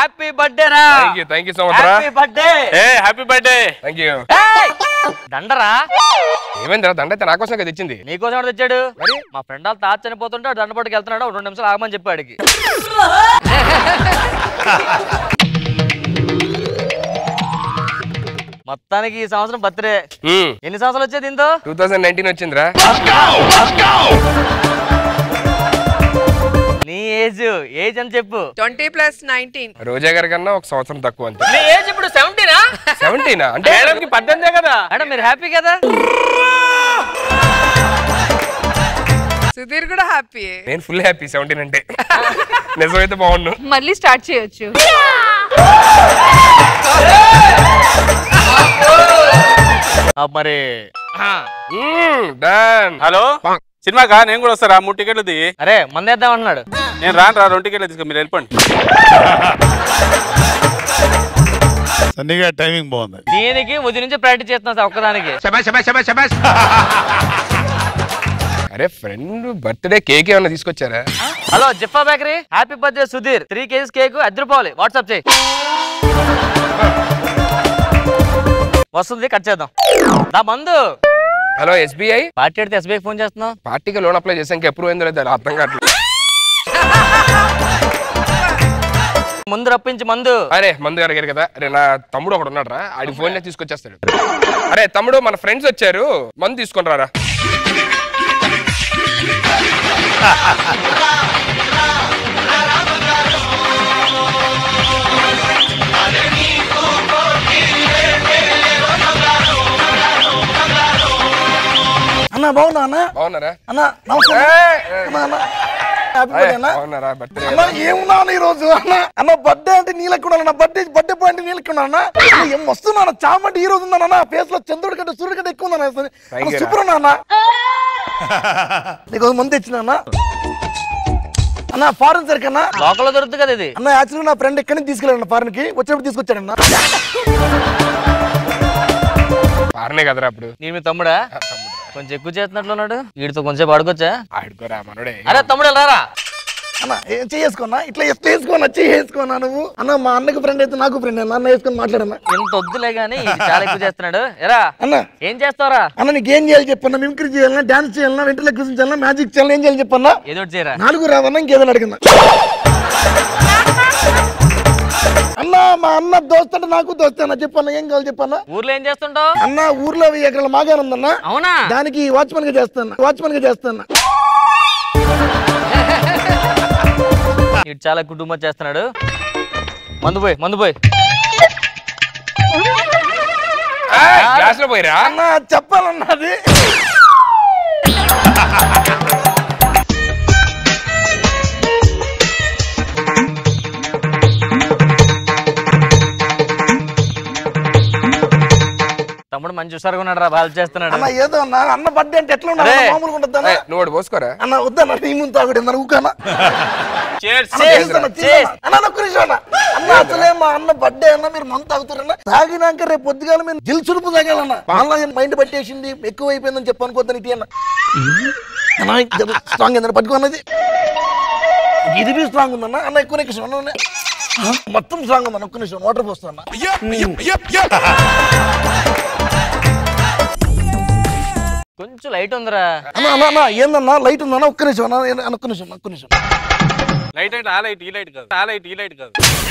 Happy birthday రా thank you thank you so much రా happy birthday ఏ happy birthday thank you దండరా ఏమైందిరా దండ అయితే నా కోసం కదా తెచ్చింది నీకోసం ఎవడు తెచ్చాడు మా ఫ్రెండ్ వాళ్ళు తాత చనిపోతుంటే వాడు దండపట్టుకు వెళ్తున్నాడు ఒక రెండు నిమిషాలు ఆగమని చెప్పాడికి మొత్తానికి ఈ సంవత్సరం బర్త్డే ఎన్ని సంవత్సరాలు వచ్చాయి దీంతో టూ థౌసండ్ నైన్టీన్ వచ్చిందిరా నీ ఏజ్ ఏజ్ అని చెప్పు ట్వంటీ ప్లస్ నైన్టీన్ రోజా గారి కన్నా ఒక సంవత్సరం తక్కువ అంతే నీ ఏజ్ ఇప్పుడు సెవెంటీనా సెవెంటీనా అంటే మేడంకి పద్దెనిమిదే కదా మేడం మీరు హ్యాపీ కదా సుధీర్ కూడా హ్యాపీ నేను ఫుల్ హ్యాపీ సెవెంటీన్ అంటే నిజమైతే బాగుండు మళ్ళీ స్టార్ట్ చేయొచ్చు ఆ, మరి డన్ హలో సినిమాకా నేను కూడా వస్తారా మూడు టికెట్లు దిగి అరే మందేద్దాం అంటున్నాడు నేను రాను రా రెండు టికెట్లు తీసుకో మీరు వెళ్ళిపోండి సన్నీగా టైమింగ్ బాగుంది దీనికి ఉదయం నుంచి ప్రాక్టీస్ చేస్తున్నాం సార్ ఒక్కదానికి అరే ఫ్రెండ్ బర్త్డే కేక్ ఏమన్నా తీసుకొచ్చారా హలో జిఫా bakery happy birthday Sudheer three KGs cake అద్దరిపోవాలి వాట్సాప్ చేయి వస్తుంది కట్ చేద్దాం దా మందు హలో ఎస్బీఐ పార్టీ అడితే ఎస్బీఐ ఫోన్ చేస్తున్నావు పార్టీకి లోన్ అప్లై చేసాం ఇంకా ఎప్పుడు అయిందో లేదు అర్థం కావట్లేదు ముందు రప్పించి మందు అరే మందు గారు అడిగారు కదా అరే నా తమ్ముడు ఒకడు ఉన్నాడు రా ఆడి ఫోన్ చేసి తీసుకొచ్చేస్తాడు అరే తమ్ముడు మన ఫ్రెండ్స్ వచ్చారు మందు తీసుకొని రారా అన్న బాగున్నా అన్న బాగున్నారా అన్న నమస్తే ఏయ్, అన్న అన్న హ్యాపీ ఏయ్, బర్త్డే అన్న బాగున్నారా బర్త్డే అన్న ఏమున్నా అన్న ఈ రోజు అన్న అన్న బర్త్డే అంటే నీళ్ళకి ఉన్నాను బర్త్డే బర్త్డే పాయింట్ నీళ్ళకి ఉన్నాను అన్న ఏం వస్తున్నా చామంటి ఈ రోజు ఉందన్న ఫేస్ లో చంద్రుడి కంటే సూర్యుడి కంటే ఎక్కువ ఉందన్న Thank you రా. సూపర్ ఉన్నా అన్న నీకు మంది తెచ్చిన అన్న అన్న ఫారెన్ సరికి అన్న లోకల్లో దొరుకుతుంది కదా ఇది అన్న యాక్చువల్గా నా ఫ్రెండ్ ఎక్కడి నుంచి తీసుకెళ్ళాడు ఫారెన్ కి వచ్చేప్పుడు తీసుకొచ్చాడన్న పారనే కదరా అప్పుడు నేను మీ తమ్ముడా కొంచెం ఎక్కువ చేస్తున్నట్లున్నాడు వీడితో కొంచెం ఆడుకోవచ్చా ఆడుకోరా మనోడే అరే తమ్ముడు రారా అన్న ఏం చేసుకున్నా ఇట్లా ఎట్లా వేసుకోనా చేసుకున్నా నువ్వు అన్న మా అన్నకు ఫ్రెండ్ అయితే నాకు ఫ్రెండ్ అన్న అన్న వేసుకొని మాట్లాడన్నా ఇంత వద్దులే గానీ ఇది చాలా ఎక్కువ చేస్తున్నాడు ఎరా అన్న ఏం చేస్తావరా అన్న నీకు ఏం చేయాలి చెప్పన్నా మిమిక్రీ చేయాలన్నా డాన్స్ చేయాలన్నా వెంటర్లెక్యూషన్ చేయాలన్నా మ్యాజిక్ చేయాలన్నా ఏం చేయాలి చెప్పన్నా ఏదో ఒకటి చేయరా నాలుగు రావన్నా ఇంకేదైనా అడిగిందా అన్న మా అన్న దోస్త్ అంటే నాకు దోస్త్ అన్న చెప్పన్నా ఏం కావాలి చెప్పన్నా ఊర్లో ఏం చేస్తుంటావు అన్న ఊర్లో వెయ్యి ఎకరాల మాగానే ఉందన్న అవునా దానికి వాచ్మెన్ గా చేస్తాను వాచ్మెన్ గా చేస్తాను ఇటు చాలా కుటుంబం చేస్తున్నాడు మందు పోయి మందు పోయి క్లాస్ లో పోయిరా అన్న చెప్పాలన్నా అది తమ్ముడు మంచి హుషారుగా ఉన్నాడు రా బాగా చేస్తున్నాడు అన్న ఏదో అన్న అన్న బర్త్డే అంటే ఎట్లా ఉండాలి అరే. మామూలుగా ఉంటుంది ఏయ్, నువ్వు ఒకటి పోసుకోరా అన్న వద్దన్న నీ ముందు తాగుడు అన్న ఊకన్నా Cheers. అన్న, చేస్తాను, చేస్తాను. అన్న అన్న, ఒక్క నిమిషం అన్న అన్న అసలే మా అన్న బర్త్డే అన్న మీరు మందు తాగుతారన్న తాగినాక రేపు పొద్దుగాల మీరు దిల్ చురుపు తాగాలన్న మళ్ళీ మైండ్ పట్టేసింది ఎక్కువ అయిపోయిందని చెప్పి అనుకోద్దని ఇటీ అన్న అన్న స్ట్రాంగ్ ఏందన్న పట్టుకున్నది ఇది బి స్ట్రాంగ్ ఉందన్న అన్న ఎక్కువ నిమిషం అన్న అన్న. ఆ, మొత్తం స్ట్రాంగ్ ఉందన్న ఒక్క నిమిషం వాటర్ పోస్తున్నా కొంచెం లైట్ ఉందిరా అన్న అన్న అన్న ఏందన్న లైట్ ఉందన్న ఒక్క నిమిషం అన్న అన్న, ఒక్క నిమిషం ఒక్క నిమిషం లైట్ అంటే ఆ లైట్ ఈ లైట్ కాదు ఆ లైట్ ఈ లైట్ కాదు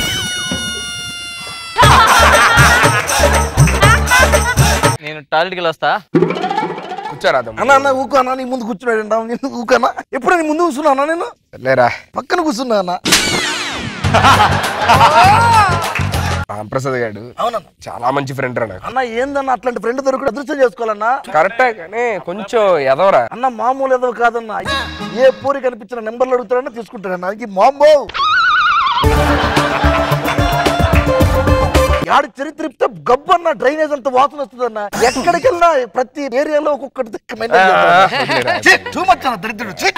నేను టాయిలెట్కి వెళ్ళి వస్తా కూర్చోరా తమ్ముడు. అన్న అన్న ఊకో అన్న నీ ముందు కూర్చున్నాడు నేను ఊకన్నా ఎప్పుడు నీ ముందు కూర్చున్నా అన్న నేను లేరా పక్కన కూర్చున్నా అన్న రాంప్రసాద్ గారు అవునన్న చాలా మంచి ఫ్రెండ్ రా నాకు అన్న ఏందన్న అట్లాంటి ఫ్రెండ్ దొరికి అదృష్టం చేసుకోవాలన్నా కరెక్టే కానీ కొంచెం ఎదవరా అన్న మామూలు ఏదో కాదన్న ఏ పూరి కనిపించిన నెంబర్లు అడుగుతాడన్నా తీసుకుంటాడన్న ఇది మాంబో యాడు చరిత్ర ఇస్తే గబ్బన్న డ్రైనేజ్ అంత వాసన వస్తుందన్న ఎక్కడికి వెళ్ళినా ప్రతి ఏరియాలో ఒక్కొక్కటి దిక్కు maintain చేస్తాడన్న. ఛీ, too much అన్న దరిద్రుడు ఛీ.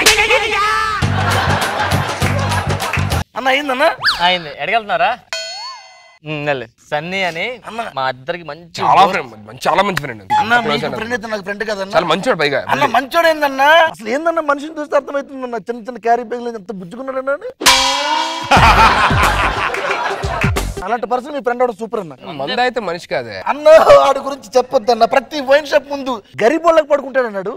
అన్న అయిందన్న అయింది ఎడగలుగుతున్నారా సన్నీ అని అన్న. మా ఇద్దరికి మంచి చాలా ఫ్రెండ్ చాలా మంచి ఫ్రెండ్ అన్న మీకు ఫ్రెండ్ అయితే నాకు ఫ్రెండ్ కదన్న చాలా మంచోడు పైగా అన్న మంచోడు ఏందన్నా అసలు ఏందన్నా మనిషిని చూస్తే అర్థమవుతుందన్న చిన్న చిన్న క్యారీ బ్యాగ్లు ఎంత బుజ్జుకున్నాడన్నా అలాంటి పర్సన్ మీ ఫ్రెండ్ అవడం సూపర్ అన్న మంద అయితే మనిషి కాదే అన్న వాడి గురించి చెప్పొద్దన్న ప్రతి వైన్ షాప్ ముందు గరీబోళ్ళకి పడుకుంటాడు అన్నాడు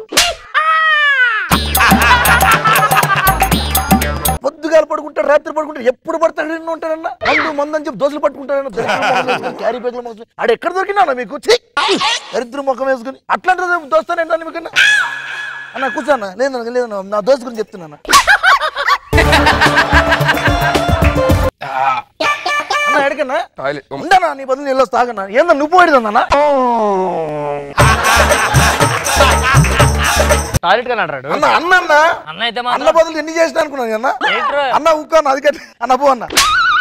పొద్దుగాల పడుకుంటాడు రాత్రి పడుకుంటాడు ఎప్పుడు పడతాడు ఎన్నో ఉంటాడన్న మందు మందు అని చెప్పి దోశలు పట్టుకుంటాడన్న క్యారీ బ్యాగ్ల మొక్కలు ఆడ ఎక్కడ దొరికినా మీకు ఛీ! దరిద్ర ముఖం వేసుకుని అట్లాంటి దోస్తాను ఏంటన్నా మీకు అన్న కూర్చోన్న లేదు లేదు నా దోస్తు గురించి చెప్తున్నాను అన్న ఎడకన్నా టాయిలెట్ ఉండనా నీ బదులు నీళ్ళు తాగన్నా ఏందా నువ్వు పోయిదన్నా టాయిలెట్ కానీ అంటాడు అన్న అన్న అన్న అన్న అయితే అన్న మాత్రం బదులు ఎన్ని చేసిన అనుకున్నాను అన్న ఏంట్రా? అన్న ఉక్క అన్న అది కట్టి అన్న పో అన్న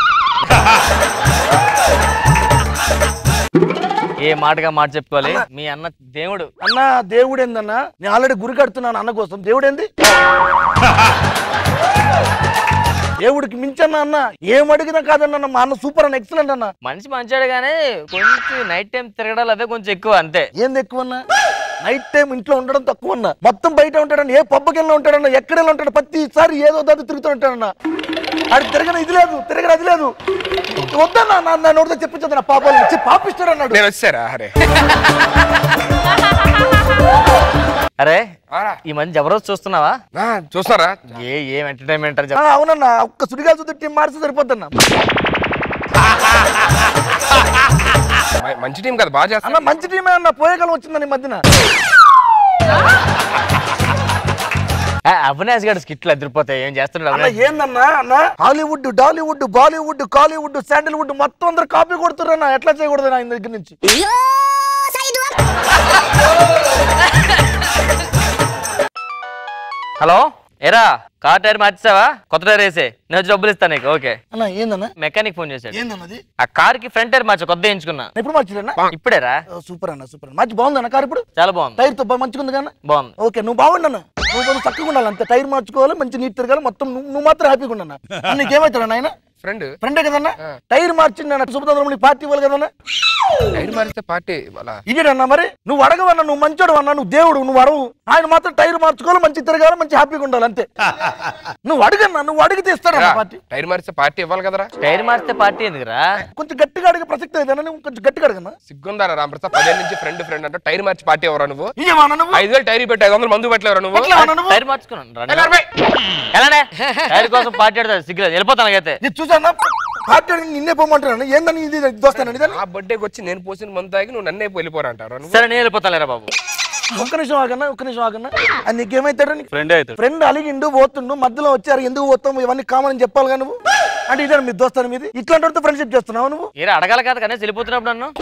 ఏ మాటగా మాట చెప్పుకోవాలి మీ అన్న దేవుడు అన్న దేవుడు ఏందన్న నేను ఆల్రెడీ గురి కడుతున్నాను అన్న కోసం దేవుడు ఏంది దేవుడికి మించన్న అన్న ఏం అడిగినా కాదన్న మా అన్న సూపర్ అన్న ఎక్సలెంట్ అన్న మనిషి మంచాడు కానీ కొంచెం నైట్ టైం తిరగడాలు అదే కొంచెం ఎక్కువ అంతే ఏంది ఎక్కువ అన్న నైట్ టైం ఇంట్లో ఉండడం తక్కువ అన్న మొత్తం బయట ఉంటాడన్న ఏ పబ్బకి వెళ్ళి ఉంటాడన్న ఎక్కడ వెళ్ళి ఉంటాడు ప్రతిసారి ఏదో దాన్ని తిరుగుతూ ఉంటాడన్న ఆడు తిరగన ఇది లేదు తిరగన అది లేదు వద్దన్న నా నా నోటితో చెప్పించదు నా పాపాలు వచ్చి పాపిస్తాడు అన్నాడు నేను వచ్చారా అరే అరే ఆరా. ఈ మంచి జబర్దస్త్ చూస్తున్నావా ఆ, చూస్తారా ఏ ఏం ఎంటర్టైన్మెంట్ ఆ, అవునన్న ఒక్క సుడిగాలు చూస్తే టీం మారిస్తే సరిపోద్దన్న మ- మంచి టీం కదా బాగా చేస్తా అన్న మంచి టీమే అన్న పోయేకాలం వచ్చిందని ఈ మధ్యన అవినాష్ గారి స్కిట్లు అదిరిపోతాయి ఏం చేస్తున్నాడు అన్న అవినాష్ ఏందన్నా అన్న Hollywood Tollywood Bollywood Kollywood Sandalwood మొత్తం అందరు కాపీ కొడుతున్నా ఎట్లా చేయకూడదు ఆయన దగ్గర నుంచి హలో ఏరా కార్ టైర్ మార్చావా కొత్త టైర్ వేసే నేను వచ్చి డబ్బులు ఇస్తాను నీకు ఓకే అన్న ఏందన్న మెకానిక్ ఫోన్ చేశాడు ఏందన్నది ఆ కార్ కి ఫ్రంట్ టైర్ మార్చా కొత్త వేయించుకున్నా ఎప్పుడు మార్చిరన్నా ఇప్పుడేరా సూపర్ అన్న సూపర్ మంచి బాగుందన్న కారు ఇప్పుడు చాలా బాగుంది టైర్ తో బాగా మంచిగా ఉంది కదా బాగుంది ఓకే నువ్వు బాగుండన్న నువ్వు కొంచెం చక్కగా ఉండాలి అంతే టైర్ మార్చుకోవాలి మంచి నీట్ తిరగాలి మొత్తం నువ్వు నువ్వు మాత్రం హ్యాపీగా ఉండన్నా నీకేమవుతాడు ఆయన ఫ్రెండ్ ఫ్రెండే కదన్నా టైర్ మార్చింది అన్న శుభతంద్రం నీకు పార్టీ ఇవ్వాలి కదన్నా టైర్ మారిస్తే పార్టీ అలా ఇదేనన్నా మరి నువ్వు అడగవన్నా నువ్వు మంచోడు అన్నా నువ్వు దేవుడు నువ్వు అడవు ఆయన మాత్రం టైర్ మార్చుకోవాలి మంచి తిరగాలి మంచి హ్యాపీగా ఉండాలి అంతే నువ్వు అడగన్నా నువ్వు అడిగితే ఇస్తాడన్నా పార్టీ టైర్ మారిస్తే పార్టీ ఇవ్వాలి కదరా టైర్ మార్చితే పార్టీ ఎందుకురా కొంచెం గట్టిగా అడిగే ప్రసక్తి లేదన్నా నువ్వు కొంచెం గట్టిగా అడగన్నా సిగ్గుందారా రామప్రసాద్ పదేళ్ళ నుంచి ఫ్రెండ్ ఫ్రెండ్ అంటే టైర్ మార్చి పార్టీ ఎవరా నువ్వు ఇయ్యమన్నా నువ్వు ఐదు వేలు టైర్ పెట్టి ఐదు వందలు మందు పెట్టలేవరా నువ్వు ఎట్లా నువ్వు టైర్ మార్చుకున్నాను రా ఎలా నేను. రే? ఎలానే టైర్ కోసం పార్టీ ఆడతాడు సిగ్గులేదు వెళ్ళిపోతాను అయితే ఇది చూసానా పార్టీ అడిగి నిన్నే పోమంటున్నాను ఏందని ఇది దోస్తాను ఇదని ఆ బర్త్డేకి వచ్చి నేను పోసిన మందు తాగి నువ్వు నన్నే వెళ్ళిపోరా అంటారా నువ్వు సరే నేను వెళ్ళిపోతాను లేరా బాబు ఒక్క నిమిషం ఆగన్నా ఒక్క నిమిషం ఆగన్నా అది నీకేమైతాడు నీకు ఫ్రెండే అవుతాడు ఫ్రెండ్ అలిగిండు పోతుండు మధ్యలో వచ్చారు ఎందుకు పోతాం ఇవన్నీ కామన్ అని చెప్పాలి నువ్వు అంటే ఇదే మీ దోస్తాను మీది ఇట్లాంటి వాడితో ఫ్రెండ్షిప్ చేస్తున్నావు నువ్వు ఏరా అడగాలి కదా కానీ వెళ్ళిపోతున్నప్పుడు నన్ను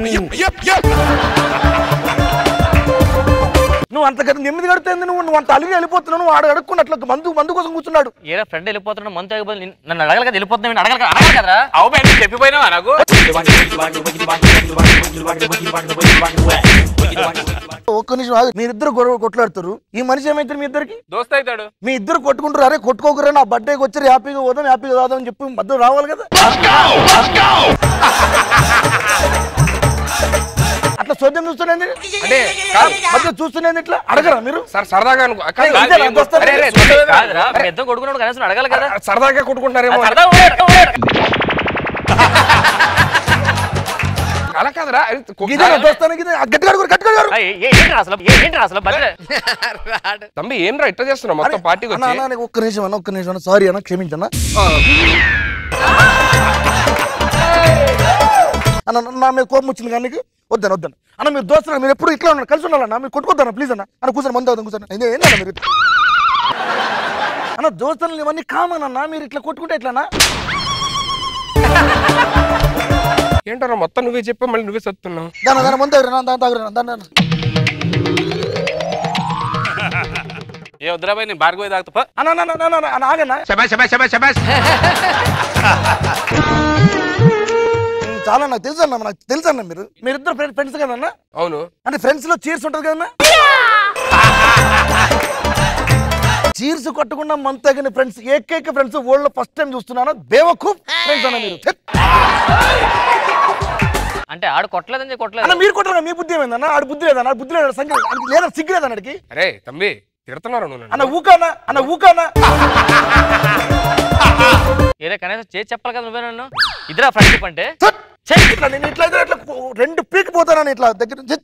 నువ్వు అంత కదా నెమ్మది కడుతుంది నువ్వు నువ్వు అంత అలిగి వెళ్ళిపోతున్నావు నువ్వు ఆడ అడుక్కుని అట్లా మందు మందు కోసం కూర్చున్నాడు ఏరా ఫ్రెండ్ వెళ్ళిపోతున్నాడు మంత్ ఆగిపోతే నిన్ను- నన్ను అడగాలి కదా వెళ్ళిపోతున్నా అడగాలి కదా అడగాలి కదరా అవు బయట చెప్పిపోయినావా నాకు ఒక్క నిమిషం ఆగు మీరిద్దరు గొడవ కొట్లాడుతారు ఈ మనిషి ఏమైతారు మీ ఇద్దరికి దోస్త్ అవుతాడు మీ ఇద్దరు కొట్టుకుంటారు అరే కొట్టుకోకరా నా బర్త్డేకి వచ్చారు హ్యాపీగా పోదాం హ్యాపీగా రాదాం అని చెప్పి మధ్యలో రావాలి కదా అట్లా చూద్దాం చూస్తున్నాండి అంటే కాదు మధ్య చూస్తున్నాండి ఇట్లా అడగరా మీరు సార్ సరదాగా అనుకో కాదు, ఇదే కాదు, నా దోస్తాను. అరే, అరే, కాదురా మీ ఇద్దరు కొడుకున్నాడు కనీసం అడగాలి కదా సరదాగా కొట్టుకుంటున్నారేమో సరదా ఉన్నాడు, ఉన్నాడు. అలా కాదురా అరే, కొ- ఇదే నా దోస్తానికి ఇదే గట్టిగా అడుగురు గట్టిగా అడుగురు ఆ, ఏ- ఏ- ఏంట్రా అసలు ఏ- ఏంట్రా అసలు బర్త్డే తమ్మి ఏం రా ఇట్లా చేస్తున్నావు మొత్తం పార్టీకి అన్న, వచ్చి అన్న, నాకు ఒక్క నిమిషం అన్న ఒక్క నిమిషం అన్న సారీ అన్న క్షమించన్న అన్న నా- నా మీద కోపం వచ్చింది కానీ నీకు వద్దాను వద్దాను అన్న మీరు దోస్తున్నారు మీరు ఎప్పుడు ఇట్లా ఉన్నారు కలిసి ఉండాలన్న మీరు కొట్టుకోద్దన్న ప్లీజ్ అన్న అన్న కూర్చొని మంది అవుతాం కూర్చొని ఇదే ఏందన్న మీరు అన్న దోస్తులు ఇవన్నీ కామన్ అన్న మీరు ఇట్లా కొట్టుకుంటే ఎట్లానా ఏంటారా మొత్తం నువ్వే చెప్పా మళ్ళీ నువ్వే సత్తున్నావు దాని దాని ముందు దాని దాని తాగురా దాని దాని ఏ వద్దురాబాయ్ నేను బార్గోయి తాగుతా పో. అన్న అన్న అన్న, అన్న, అన్న, అన్న ఆగన్నా ఉమ్, చాలా నాకు తెలుసు అన్న నాకు తెలుసు అన్న మీరు మీరిద్దరు ఫ్రెండ్స్ కదన్నా అవును అంటే ఫ్రెండ్స్ లో చీర్స్ ఉంటది కదన్నా చీర్స్ కొట్టకుండా మన తగిన ఫ్రెండ్స్ ఏకైక ఫ్రెండ్స్ వరల్డ్ ఫస్ట్ టైం చూస్తున్నాను బేవకూఫ్ ఫ్రెండ్స్ అన్న మీరు ఛెత్. అంటే ఆడు కొట్టలేదని చెప్పి అన్న కొట్టలేదు మీరు కొట్టరా మీ బుద్ధి ఏమైందన్న ఆడు బుద్ధి లేదన్న ఆడు బుద్ధి లేదా సంగతి ఆడికి లేదా సిగ్గు లేదన్న ఆడికి అరే తమ్మి తిడుతున్నారు నువ్వు నన్ను. అన్న ఊకానా అన్న ఊకానా ఏరే ఒరే కనీసం చేసి చెప్పాలి కదా నువ్వే నన్ను ఇద్దరా ఫ్రెండ్షిప్ అంటే ఛట్! ఛే! ఇట్లా నేను ఇట్లా అయితే ఇట్లా పో- రెండు పీక్ పోతానని ఇట్లా దగ్గర నుంచి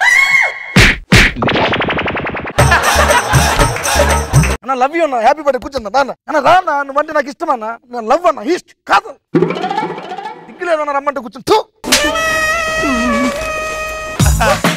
అన్న లవ్ యూ అన్న హ్యాపీ బర్త్డే కూర్చుందా నాన్న అన్న రా అన్న నువ్వంటే నాకు ఇష్టం అన్న నేను లవ్ అన్న ఈస్ట్ కాదు దిగ్గులేదన్న రమ్మంటే కూర్చుని థూ.